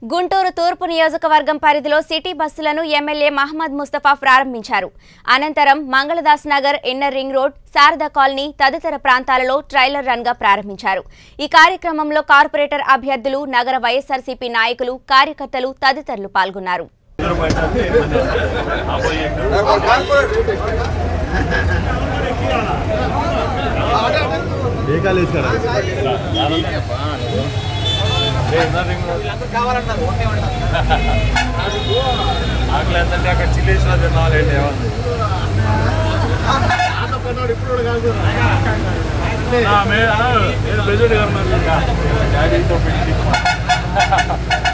గుంటూరు తూర్పు నియోజకవర్గం పరిధిలో సిటీ బస్సులను ఎమ్మెల్యే మహమ్మద్ ముస్తఫా ప్రారంభించారు అనంతరం Mangaldas Nagar inner ring road Sharada colony తదితర ప్రాంతాలలో ట్రైలర్ రన్ గా ప్రారంభించారు ఈ కార్యక్రమంలో కార్పొరేటర్ అభ్యర్థులు నగర వైఎస్ఆర్సీపీ నాయకులు కార్యకర్తలు తదితరులు పాల్గొన్నారు ఏ కాలేజ్ సార్ ఆకలి ఏంటంటే అక్కడ చిల్లేసిన తినాలంటే ఏమంది నేను బెజోడి గారు డాడీతో పెట్టి